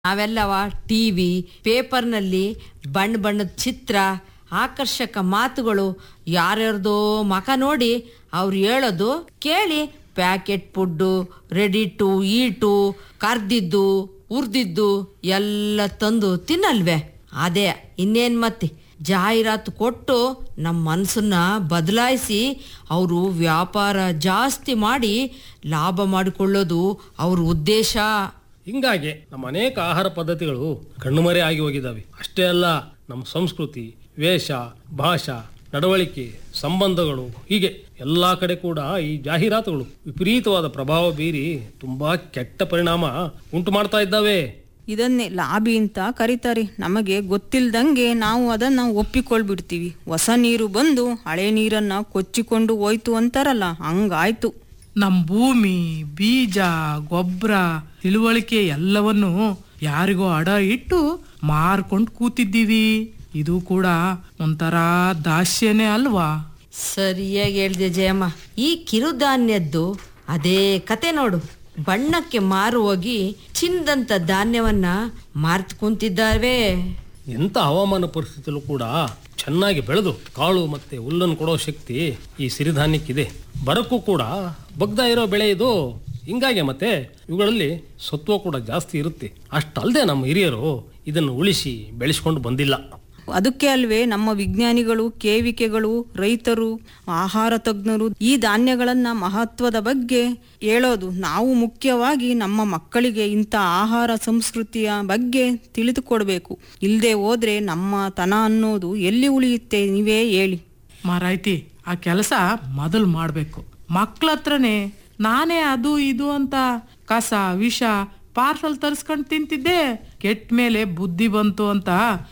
ನಾವೆಲ್ಲವ T V ಪೇಪರ್ನಲ್ಲಿ ಬಣ್ಣ ಬಣ್ಣದ ಚಿತ್ರ ಆಕರ್ಷಕ ಮಾತುಗಳು ಯಾರ್ಯಾರ್ದೋ ಮಕ ನೋಡಿ ಅವ್ರು ಹೇಳೋದು ಕೇಳಿ packet food ready to eat ಕರ್ದಿದ್ದು ಉರ್ದಿದ್ದು ಎಲ್ಲ ತಂದು ತಿನ್ನಲ್ವೇ ಅದೇ ಇನ್ನೇನು ಮತ್ತೆ ಜಾಹೀರಾತು ಕೊಟ್ಟು ನಮ್ಮ ಮನಸ್ಸನ್ನ ಬದಲಾಯಿಸಿ ಅವರು ವ್ಯಾಪಾರ ಜಾಸ್ತಿ ಮಾಡಿ ಲಾಭ ಮಾಡಿಕೊಳ್ಳೋದು ಅವ್ರ ಉದ್ದೇಶ ಹಿಂಗಾಗಿ ನಮ್ಮ ಅನೇಕ ಆಹಾರ ಪದ್ಧತಿಗಳು ಕಣ್ಣುಮರೆ ಆಗಿ ಹೋಗಿದ್ದಾವೆ ಅಷ್ಟೇ ಅಲ್ಲ ನಮ್ಮ ಸಂಸ್ಕೃತಿ ವೇಷ ಭಾಷಾ ನಡವಳಿಕೆ ಸಂಬಂಧಗಳು ಹೀಗೆ ಎಲ್ಲಾ ಕಡೆ ಕೂಡ ಈ ಜಾಹೀರಾತುಗಳು ವಿಪರೀತವಾದ ಪ್ರಭಾವ ಬೀರಿ ತುಂಬಾ ಕೆಟ್ಟ ಪರಿಣಾಮ ಉಂಟು ಮಾಡ್ತಾ ಇದ್ದಾವೆ ಇದನ್ನೇ ಲಾಬಿ ಅಂತ ಕರೀತಾರೆ ನಮಗೆ ಗೊತ್ತಿಲ್ದಂಗೆ ನಾವು ಅದನ್ನ ಒಪ್ಪಿಕೊಳ್ಬಿಡ್ತೀವಿ ಹೊಸ ನೀರು ಬಂದು ಹಳೆ ನೀರನ್ನ ಕೊಚ್ಚಿಕೊಂಡು ಹೋಯ್ತು ಅಂತಾರಲ್ಲ ಹಂಗಾಯ್ತು ನಮ್ ಭೂಮಿ ಬೀಜ ಗೊಬ್ಬರ ತಿಳುವಳಿಕೆ ಎಲ್ಲವನ್ನು ಯಾರಿಗೋ ಅಡ ಇಟ್ಟು ಮಾರ್ಕೊಂಡು ಕೂತಿದ್ದೀವಿ ಇದು ಕೂಡ ಒಂಥರ ದಾಸ್ಯನೇ ಅಲ್ವಾ ಸರಿಯಾಗಿ ಹೇಳ್ದೆ ಜಯಮ್ಮ ಈ ಕಿರುಧಾನ್ಯದ್ದು ಅದೇ ಕತೆ ನೋಡು ಬಣ್ಣಕ್ಕೆ ಮಾರು ಹೋಗಿ ಚಿನ್ನದಂತ ಧಾನ್ಯವನ್ನ ಮಾರ್ತ್ ಕುಂತಿದ್ದಾವೆ ಎಂಥ ಹವಾಮಾನ ಪರಿಸ್ಥಿತಿಯಲ್ಲೂ ಕೂಡ ಚೆನ್ನಾಗಿ ಬೆಳೆದು ಕಾಳು ಮತ್ತೆ ಹುಲ್ಲನ್ನು ಕೊಡೋ ಶಕ್ತಿ ಈ ಸಿರಿಧಾನ್ಯಕ್ಕಿದೆ ಬರಕ್ಕೂ ಕೂಡ ಬಗ್ದ ಇರೋ ಬೆಳೆ ಇದು ಹಿಂಗಾಗಿ ಮತ್ತೆ ಇವುಗಳಲ್ಲಿ ಸತ್ವ ಕೂಡ ಜಾಸ್ತಿ ಇರುತ್ತೆ ಅಷ್ಟಲ್ಲದೆ ನಮ್ಮ ಹಿರಿಯರು ಇದನ್ನು ಉಳಿಸಿ ಬೆಳೆಸ್ಕೊಂಡು ಬಂದಿಲ್ಲ ಅದಕ್ಕೆ ಅಲ್ವೇ ನಮ್ಮ ವಿಜ್ಞಾನಿಗಳು ಕೇವಿಕೆಗಳು ರೈತರು ಆಹಾರ ತಜ್ಞರು ಈ ಧಾನ್ಯಗಳನ್ನ ಮಹತ್ವದ ಬಗ್ಗೆ ಹೇಳೋದು ನಾವು ಮುಖ್ಯವಾಗಿ ನಮ್ಮ ಮಕ್ಕಳಿಗೆ ಇಂಥ ಆಹಾರ ಸಂಸ್ಕೃತಿಯ ಬಗ್ಗೆ ತಿಳಿದುಕೊಡ್ಬೇಕು ಇಲ್ಲದೆ ಹೋದ್ರೆ ನಮ್ಮ ತನ ಅನ್ನೋದು ಎಲ್ಲಿ ಉಳಿಯುತ್ತೆ ನೀವೇ ಹೇಳಿ ಮಾರಾಯ್ತಿ ಆ ಕೆಲಸ ಮೊದಲು ಮಾಡಬೇಕು ಮಕ್ಳ ಹತ್ರನೇ ನಾನೇ ಅದು ಇದು ಅಂತ ಕಸ ವಿಷ ಪಾರ್ಸಲ್ ತರಿಸ್ಕೊಂಡು ತಿಂತಿದ್ದೆ ಕೆಟ್ಟ ಮೇಲೆ ಬುದ್ಧಿ ಬಂತು ಅಂತ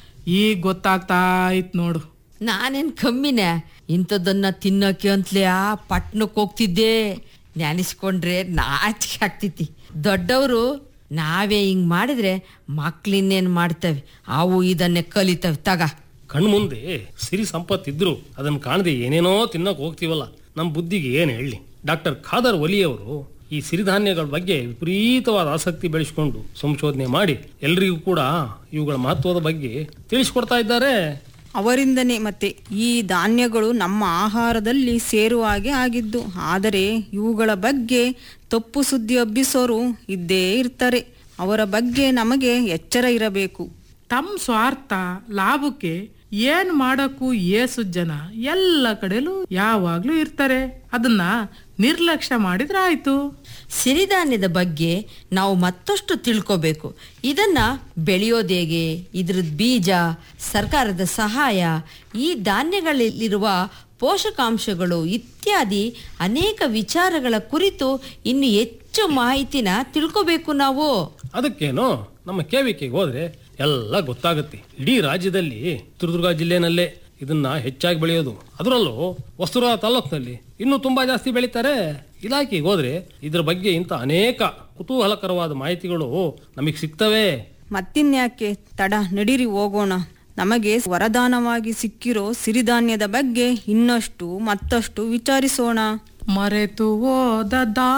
ಈಗ ಗೊತ್ತಾಗ್ತಾ ಇತ್ತು ನೋಡು ನಾನೇನ್ ಕಮ್ಮಿನೇ ಇಂಥದ್ದನ್ನ ತಿನ್ನೋಕೆ ಅಂತಲೇ ಆ ಪಟ್ನಕ್ಕೆ ಹೋಗ್ತಿದ್ದೆ ನೆನೆಸ್ಕೊಂಡ್ರೆ ನಾಚಿಕೆ ಆಗ್ತೈತಿ ದೊಡ್ಡವರು ನಾವೇ ಹಿಂಗ್ ಮಾಡಿದ್ರೆ ಮಕ್ಳಿನ್ನೇನ್ ಮಾಡ್ತವೆ ಅವು ಇದನ್ನೇ ಕಲಿತವೆ ತಗ ಕಣ್ಮುಂದೆ ಸಿರಿ ಸಂಪತ್ತಿದ್ರು ಅದನ್ನು ಕಾಣದೆ ಏನೇನೋ ತಿನ್ನೋಕೆ ಹೋಗ್ತೀವಲ್ಲ ನಮ್ಮ ಬುದ್ಧಿಗೆ ಏನು ಹೇಳಿ ಡಾಕ್ಟರ್ ಖಾದರ್ ಒಲಿಯವರು ಈ ಸಿರಿಧಾನ್ಯಗಳ ಬಗ್ಗೆ ವಿಪರೀತವಾದ ಆಸಕ್ತಿ ಬೆಳೆಸ್ಕೊಂಡು ಸಂಶೋಧನೆ ಮಾಡಿ ಎಲ್ರಿಗೂ ಕೂಡ ಇವುಗಳ ಮಹತ್ವದ ಬಗ್ಗೆ ತಿಳಿಸ್ಕೊಡ್ತಾ ಇದ್ದಾರೆ ಅವರಿಂದನೇ ಮತ್ತೆ ಈ ಧಾನ್ಯಗಳು ನಮ್ಮ ಆಹಾರದಲ್ಲಿ ಸೇರುವ ಹಾಗೆ ಆಗಿದ್ದು ಆದರೆ ಇವುಗಳ ಬಗ್ಗೆ ತಪ್ಪು ಸುದ್ದಿ ಹಬ್ಬಿಸೋರು ಇದ್ದೇ ಇರ್ತಾರೆ ಅವರ ಬಗ್ಗೆ ನಮಗೆ ಎಚ್ಚರ ಇರಬೇಕು ತಮ್ಮ ಸ್ವಾರ್ಥ ಲಾಭಕ್ಕೆ ಏನ್ ಮಾಡಕ್ಕೂ ಏಸು ಜನ ಎಲ್ಲ ಕಡೆಲೂ ಯಾವಾಗ್ಲೂ ಇರ್ತಾರೆ ಅದನ್ನ ನಿರ್ಲಕ್ಷ್ಯ ಮಾಡಿದ್ರೆ ಆಯ್ತು ಸಿರಿಧಾನ್ಯದ ಬಗ್ಗೆ ನಾವು ಮತ್ತಷ್ಟು ತಿಳ್ಕೋಬೇಕು ಇದನ್ನ ಬೆಳೆಯೋದು ಹೇಗೆ ಇದ್ರದ್ದು ಬೀಜ ಸರ್ಕಾರದ ಸಹಾಯ ಈ ಧಾನ್ಯಗಳಲ್ಲಿರುವ ಪೋಷಕಾಂಶಗಳು ಇತ್ಯಾದಿ ಅನೇಕ ವಿಚಾರಗಳ ಕುರಿತು ಇನ್ನು ಹೆಚ್ಚು ಮಾಹಿತಿನ ತಿಳ್ಕೋಬೇಕು ನಾವು ಅದಕ್ಕೇನು ನಮ್ಮ ಕೇವಿಕೆಗೆ ಹೋದ್ರೆ ಎಲ್ಲ ಗೊತ್ತಾಗುತ್ತೆ ಇಡೀ ರಾಜ್ಯದಲ್ಲಿ ಚಿತ್ರದುರ್ಗ ಜಿಲ್ಲೆನಲ್ಲೇ ಇದನ್ನ ಹೆಚ್ಚಾಗಿ ಬೆಳೆಯೋದು ಅದರಲ್ಲೂ ಹೊಸದುರ್ಗ ತಾಲೂಕಿನಲ್ಲಿ ಇನ್ನೂ ತುಂಬಾ ಜಾಸ್ತಿ ಬೆಳೀತಾರೆ ಇಲಾಖೆಗೆ ಹೋದ್ರೆ ಇದ್ರ ಬಗ್ಗೆ ಇಂಥ ಅನೇಕ ಕುತೂಹಲಕರವಾದ ಮಾಹಿತಿಗಳು ನಮಗೆ ಸಿಗ್ತವೆ ಮತ್ತಿನ್ಯಾಕೆ ತಡ ನಡೀರಿ ಹೋಗೋಣ ನಮಗೆ ವರದಾನವಾಗಿ ಸಿಕ್ಕಿರೋ ಸಿರಿಧಾನ್ಯದ ಬಗ್ಗೆ ಇನ್ನಷ್ಟು ಮತ್ತಷ್ಟು ವಿಚಾರಿಸೋಣ ಮರೆತು ಹೋದ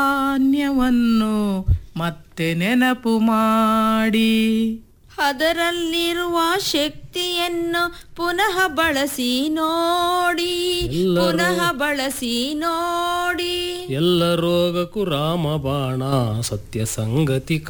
ಧಾನ್ಯವನ್ನು ಮತ್ತೆ ನೆನಪು ಮಾಡಿ ಅದರಲ್ಲಿರುವ ಶಕ್ತಿಯನ್ನು ಪುನಃ ಬಳಸಿ ನೋಡಿ ಪುನಃ ಬಳಸಿ ನೋಡಿ ಎಲ್ಲ ರೋಗಕ್ಕೂ ರಾಮ ಬಾಣ ಸತ್ಯ ಸಂಗತಿ